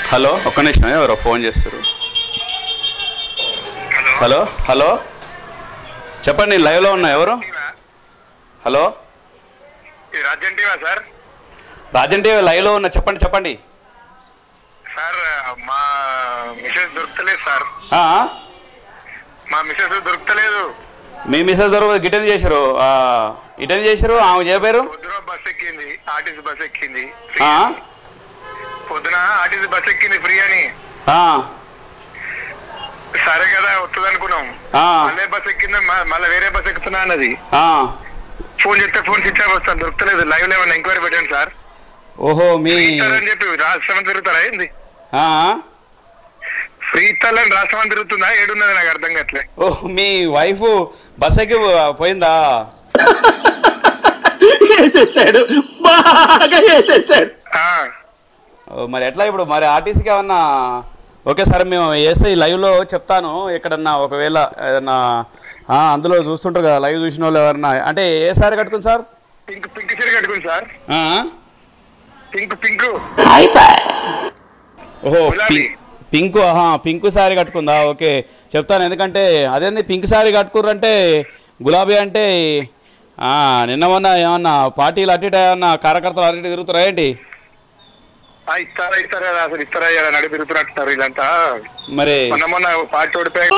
Hello ఒక్క నిమిషం ఎవరో ఫోన్ చేస్తారు హలో హలో చెప్పండి నేను లైవ్లో ఉన్నా ఎవరు హలో ఈ రాజ్యం టీవా సార్ రాజన్ టీవీ లైవ్లో ఉన్నా చెప్పండి చెప్పండి సార్ మా మిసెస్ దొరుకుతలేదు సార్ ఆ? మా మిసెస్ దొరుకుతలేదు మీ మిస్సెస్ దొరకదు గిటెన్ చేశారు ఆ, ఇటెన్ చేశారు ఆమె చెప్పారు పొద్దున బస్ ఎక్కింది ఆర్టీసీ బస్ ఎక్కింది ఆ? పొద్దున ఆర్టీసీ బస్ ఎక్కింది ఫ్రీ అని ఆ, సరే కదా వస్తుంది అనుకున్నాం ఆ, మళ్ళీ బస్ ఎక్కింది మ- మళ్ళీ వేరే బస్ ఎక్కుతున్నా అన్నది ఆ. ఫోన్ చేస్తే ఫోన్ స్విచ్ ఆఫ్ వస్తాను దొరుకుతలేదు లైవ్ లో ఏమన్నా ఎంక్వైరీ పెట్టండి సార్ ఓహో మీ ఫ్రీ అని చెప్పి రాష్ట్రం తిరుగుతారా ఏంది ఆ? ఫ్రీ ఇస్తాలని రాష్ట్రం తిరుగుతుందా ఏడున్నది నాకు అర్థం కావట్లే ఓహ్ మీ వైఫ్ బస్ ఎక్కి పోయిందా వేసేసాడు బాగా వేసేసాడు ఆ, ఓ, మరి ఎట్లా ఇప్పుడు మరి ఆర్టీసీకి ఏమన్నా ఓకే సార్ మేము వేస్తే ఈ లైవ్లో చెప్తాను ఎక్కడన్నా ఒకవేళ ఏదన్నా ఆ, అందులో చూస్తుంటారు కదా లైవ్ చూసిన వాళ్ళు ఎవరన్నా అంటే ఏ సారి కట్టుకుంది సార్ పింక్ పింక్ చీర కట్టుకుంది సార్ ఆ? పింక్ పింక్ ఓహో గులాబీ. పి- పింక్ ఆహా పింక్ సారీ కట్టుకుందా ఓకే చెప్తాను ఎందుకంటే అదేంది పింక్ సారీ కట్టుకుర్రంటే గులాబీ అంటే ఆ, నిన్న మొన్న ఏమన్నా పార్టీలు అటు ఇటు ఏమన్నా కార్యకర్తలు అటు ఇటు తిరుగుతారా ఏంటి ఆ, ఇస్తారా ఇస్తారా కదా, అసలు ఇస్తారా ఇలా నడి తిరుగుతున్నట్టున్నారు వీళ్ళంతా మరి మొన్న మొన్న పార్టీ ఓడిపోయి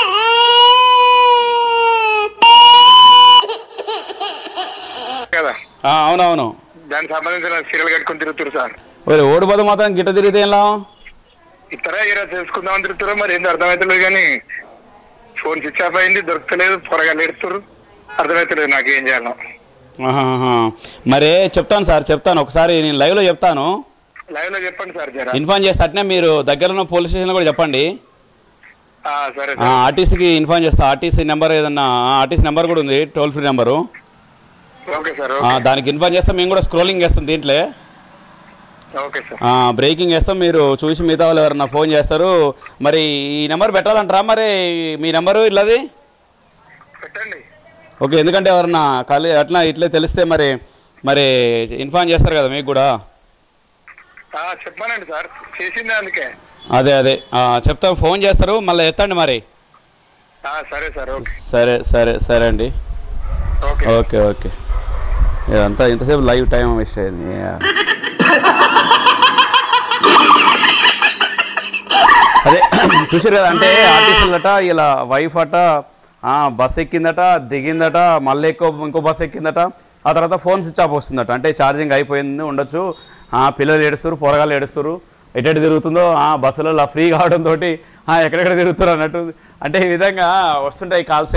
కదా ఆ, అవునవును దానికి సంబంధించిన చీరలు కట్టుకుని తిరుగుతారు సార్ మరి ఓడిపోతే మాత్రం గిట్ట తిరిగితే ఏం లాభం ఇస్తారా ఇలా తెలుసుకుందామని తిరుగుతారో మరి ఏంది అర్థమవుతలేదు కానీ ఫోన్ స్విచ్ ఆఫ్ అయింది దొరకలేదు త్వరగా లేడుతున్నారు అర్థమవుతలేదు నాకు ఏం చేయాలో ఆహాహా. మరి చెప్తాను సార్ చెప్తాను ఒకసారి నేను లైవ్లో చెప్తాను లైవ్ లో చెప్పండి సార్ జరా ఇన్ఫార్మ్ చేస్తే అట్నే మీరు దగ్గర ఉన్న పోలీస్ స్టేషన్లో కూడా చెప్పండి ఆ, సరే ఆ, సార్ ఆర్టీసీకి ఇన్ఫార్మ్ చేస్తా ఆర్టీసీ నెంబర్ ఏదన్నా ఆ, ఆర్టీసీ నెంబర్ కూడా ఉంది toll free number okay sir ఆ, ఓకే దానికి ఇన్ఫార్మ్ చేస్తాం మేము కూడా స్క్రోలింగ్ చేస్తాం దీంట్లో ఓకే సార్ ఆ, బ్రేకింగ్ వేస్తాం మీరు చూసి మిగతా వాళ్ళు ఎవరన్నా ఫోన్ చేస్తారు మరి ఈ నెంబర్ పెట్టాలంటారా మరి మీ నెంబరు ఇట్లాది పెట్టండి ఓకే ఎందుకంటే ఎవరన్నా ఖాళీ అట్లా ఇట్లే తెలిస్తే మరి మరి ఇన్ఫార్మ్ చేస్తారు కదా మీకు కూడా ఆ, చెప్పానండి సార్ చేసిందే అందుకే అదే అదే ఆ, చెప్తాం ఫోన్ చేస్తారు మళ్ళీ ఎత్తండి మరి ఆ, సరే సార్ ఓకే సరే సరే సరే అండి ఓకే ఓకే ఓకే ఇదంతా ఇంతసేపు లైవ్ టైం వేస్ట్ అయింది అదే చూసారు కదా అంటే ఆర్టిస్టులట ఇలా వైఫ్ అట ఆ, బస్ ఎక్కిందట దిగిందట మళ్ళీ ఎక్కువ ఇంకో బస్ ఎక్కిందట ఆ తర్వాత ఫోన్ స్విచ్ ఆఫ్ వస్తుందట అంటే ఛార్జింగ్ అయిపోయింది ఉండొచ్చు ఆ, పిల్లలు ఏడుస్తారు పొరగాలు ఏడుస్తారు ఎటు తిరుగుతుందో ఆ బస్సులలో ఫ్రీ కావడంతో ఎక్కడెక్కడ తిరుగుతారు అన్నట్టు అంటే ఈ విధంగా వస్తుంటాయి కాల్స్